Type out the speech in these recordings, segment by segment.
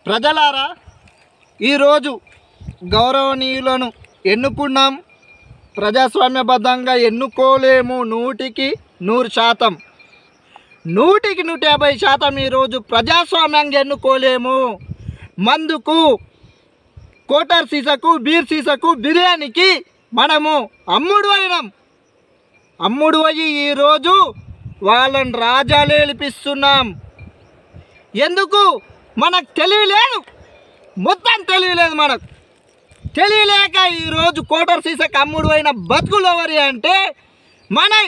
ప్రజలారా ఈరోజు గౌరవనీయులను ఎన్నుకున్నాం ప్రజాస్వామ్యబద్ధంగా ఎన్నుకోలేము నూటికి నూరు శాతం నూటికి నూట యాభై శాతం ఈరోజు ప్రజాస్వామ్యంగా ఎన్నుకోలేము మందుకు కోటర్ సీసకు బీర్ సీసకు బిర్యానీకి మనము అమ్ముడు అయినాం అమ్ముడు అయ్యి ఈరోజు వాళ్ళని రాజాలు ఏలిపిస్తున్నాం ఎందుకు మనకు తెలివి లేదు మొత్తం తెలివి లేదు మనకు తెలియలేక ఈరోజు కోటర్ సీసకు అమ్ముడు అయిన బతుకులు ఎవరి అంటే మనై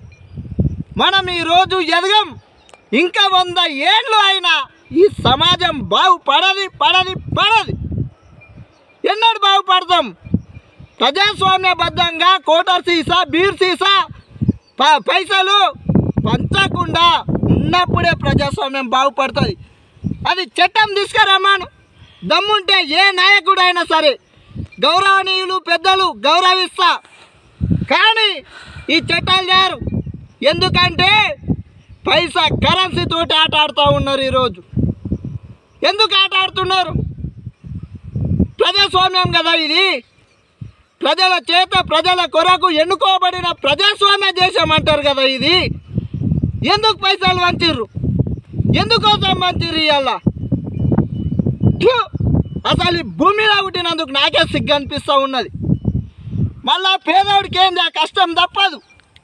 మనం ఈరోజు ఎదగం ఇంకా వంద ఏళ్ళు అయినా ఈ సమాజం బాగుపడది పడది పడది ఎన్నడు బాగుపడతాం ప్రజాస్వామ్యబద్ధంగా కోటర్ సీసా బీర్ సీసా ప- పైసలు పంచకుండా ఉన్నప్పుడే ప్రజాస్వామ్యం బాగుపడుతుంది అది చట్టం తీసుకురమ్మాను దమ్ముంటే ఏ నాయకుడైనా సరే గౌరవనీయులు పెద్దలు గౌరవిస్తా కానీ ఈ చట్టాలు చేయరు ఎందుకంటే పైసా కరెన్సీ తోటి ఆట ఆడుతూ ఉన్నారు ఈరోజు ఎందుకు ఆట ఆడుతున్నారు ప్రజాస్వామ్యం కదా ఇది ప్రజల చేత ప్రజల కొరకు ఎన్నుకోబడిన ప్రజాస్వామ్య దేశం అంటారు కదా ఇది ఎందుకు పైసలు వంచిర్రు ఎందుకోసం వంచిర్రు ఇవాళ థు! అసలు ఈ భూమిలో పుట్టినందుకు నాకే సిగ్గు అనిపిస్తూ ఉన్నది మళ్ళా పేదవాడికి ఏంది ఆ కష్టం తప్పదు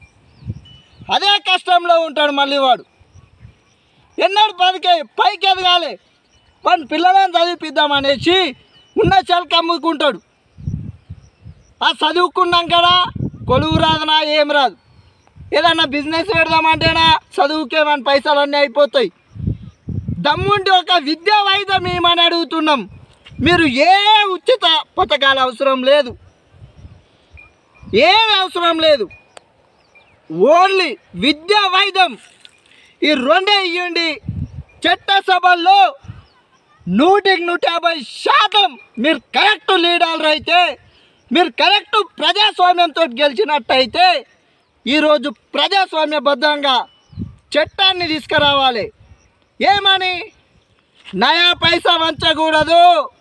అదే కష్టంలో ఉంటాడు మళ్ళీ వాడు ఎన్నడు పదికే పైకి ఎదగాలి వాడిని పిల్లలను చదివిపిద్దామనేసి ఉన్న చెలక అమ్ముకుంటాడు ఆ చదువుకున్నాం కదా కొలువు రాదనా ఏం రాదు ఏదన్నా బిజినెస్ పెడదామంటేనా చదువుకే మన పైసలు అన్నీ అయిపోతాయి దమ్ముండి ఒక విద్యా వైద్యం ఏమని అడుగుతున్నాం మీరు ఏ ఉచిత పథకాలు అవసరం లేదు ఏమి అవసరం లేదు ఓన్లీ విద్యా వైద్యం ఈ రెండే ఇవ్వండి చట్టసభల్లో నూటికి నూట యాభై శాతం మీరు కరెక్ట్ లీడర్లు అయితే మీరు కరెక్ట్ ప్రజాస్వామ్యంతో గెలిచినట్టయితే ఈరోజు ప్రజాస్వామ్యబద్ధంగా చట్టాన్ని తీసుకురావాలి ఏమని నయా పైసా వంచకూడదు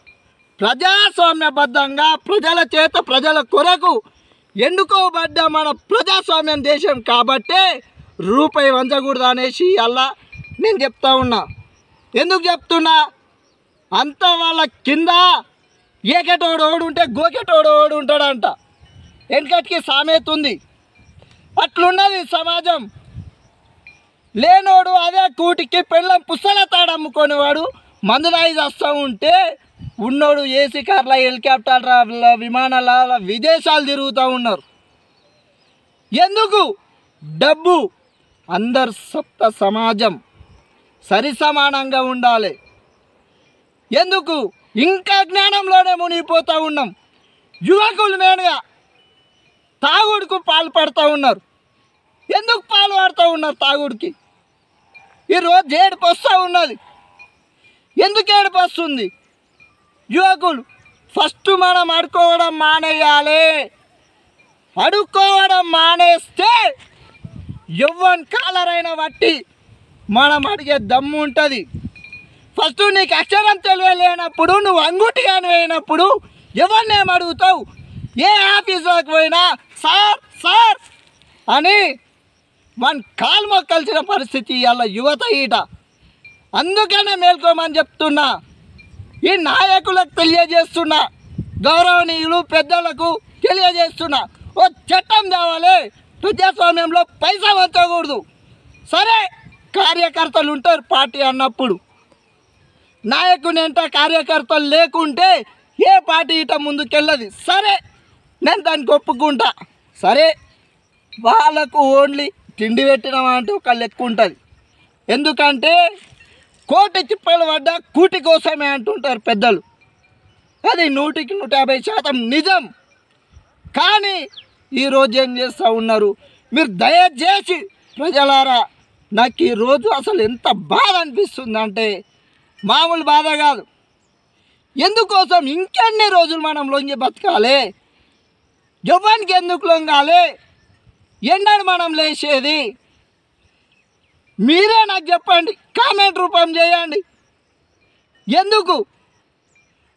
ప్రజాస్వామ్యబద్ధంగా ప్రజల చేత ప్రజల కొరకు ఎన్నుకోబడ్డ మన ప్రజాస్వామ్యం దేశం కాబట్టే రూపాయి వంచకూడదు అనేసి అలా నేను చెప్తా ఉన్నా ఎందుకు చెప్తున్నా అంత వాళ్ళ కింద ఏకెటోడు ఓడు ఉంటే గోకెటోడు ఓడు ఉంటాడంట వెనకటికి సామెత ఉంది అట్లున్నది సమాజం లేనోడు అదే కూటికి పెళ్ళం పుస్తల తాడు అమ్ముకునేవాడు మందు రాయి వస్తూ ఉంటే ఉన్నోడు ఏసీ కార్ల హెలికాప్టర్ల విమానాల విదేశాలు తిరుగుతూ ఉన్నారు ఎందుకు డబ్బు అందరు సప్త సమాజం సరి సమానంగా ఉండాలి ఎందుకు ఇంకా జ్ఞానంలోనే మునిగిపోతూ ఉన్నాం యువకులు మేనుగా తాగుడుకు పాల్పడుతూ ఉన్నారు ఎందుకు పాలు పడుతూ ఉన్నారు తాగుడికి ఈరోజు ఏడుపు వస్తూ ఉన్నది ఎందుకు ఏడుపు వస్తుంది యువకులు ఫస్ట్ మనం అడుకోవడం మానేయాలి అడుక్కోవడం మానేస్తే ఎవ్వని కాలరైన బట్టి మనం అడిగే దమ్ము ఉంటుంది ఫస్ట్ నీకు అక్షరం తెలియలేనప్పుడు నువ్వు అంగుటిగాని పోయినప్పుడు ఎవరినేం అడుగుతావు ఏ ఆఫీసులోకి పోయినా సార్ సార్ అని మన కాలు మొక్కల్సిన పరిస్థితి ఇవాళ యువత ఈట అందుకనే మేల్కోమని చెప్తున్నా ఈ నాయకులకు తెలియజేస్తున్నా గౌరవనీయులు పెద్దలకు తెలియజేస్తున్నా ఓ చట్టం తేవాలి ప్రజాస్వామ్యంలో పైసా వంచకూడదు సరే కార్యకర్తలు ఉంటారు పార్టీ అన్నప్పుడు నాయకుని ఎంత కార్యకర్తలు లేకుంటే ఏ పార్టీ ఇట ముందుకెళ్ళదు సరే నేను దానికి ఒప్పుకుంటా సరే వాళ్ళకు ఓన్లీ తిండి పెట్టినామా అంటే ఒక లెక్క ఉంటుంది ఎందుకంటే కోటి చిప్పలు పడ్డ కూటి కోసమే అంటుంటారు పెద్దలు అది నూటికి నూట యాభై శాతం నిజం కానీ ఈరోజు ఏం చేస్తూ ఉన్నారు మీరు దయచేసి ప్రజలారా నాకు ఈరోజు అసలు ఎంత బాధ అనిపిస్తుంది అంటే మామూలు బాధ కాదు ఎందుకోసం ఇంకెన్ని రోజులు మనం లొంగి బతకాలి ఎవరికి ఎందుకు లొంగాలి ఎన్నడు మనం లేచేది మీరే నాకు చెప్పండి కామెంట్ రూపం చేయండి ఎందుకు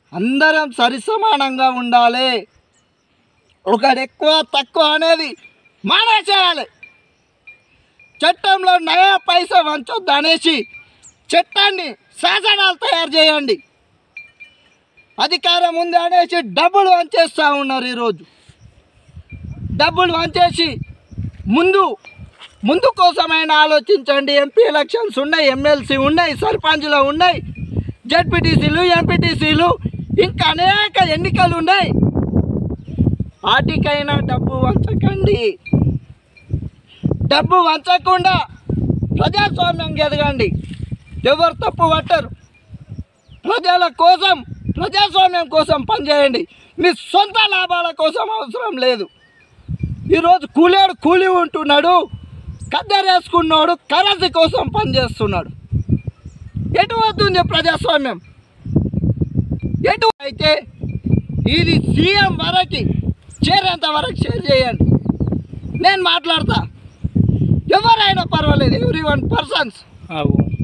అందరం సరిసమానంగా ఉండాలి ఒకడు ఎక్కువ తక్కువ అనేది మానేసేయాలి చట్టంలో నయా పైసా వంచొద్దు అనేసి చట్టాన్ని శాసనాలు తయారు చేయండి అధికారం ఉంది అనేసి డబ్బులు వంచేస్తూ ఉన్నారు ఈరోజు డబ్బులు వంచేసి ముందు ముందు కోసమైనా ఆలోచించండి ఎంపీ ఎలక్షన్స్ ఉన్నాయి ఎమ్మెల్సీ ఉన్నాయి సర్పంచ్లు ఉన్నాయి జడ్పీటీసీలు ఎంపీటీసీలు ఇంకా అనేక ఎన్నికలు ఉన్నాయి వాటికైనా డబ్బు వంచకండి డబ్బు వంచకుండా ప్రజాస్వామ్యం ఎదగండి ఎవరు తప్పు పట్టరు ప్రజల కోసం ప్రజాస్వామ్యం కోసం పనిచేయండి మీ సొంత లాభాల కోసం అవసరం లేదు ఈరోజు కూలేడు కూలి ఉంటున్నాడు కద్దరేసుకున్నాడు కరెన్సీ కోసం పనిచేస్తున్నాడు ఎటు వస్తుంది ప్రజాస్వామ్యం ఎటు అయితే ఇది సీఎం వరకు చేరేంత వరకు షేర్ చేయండి నేను మాట్లాడతా ఎవరైనా పర్వాలేదు ఎవ్రీ వన్ పర్సన్స్ అవు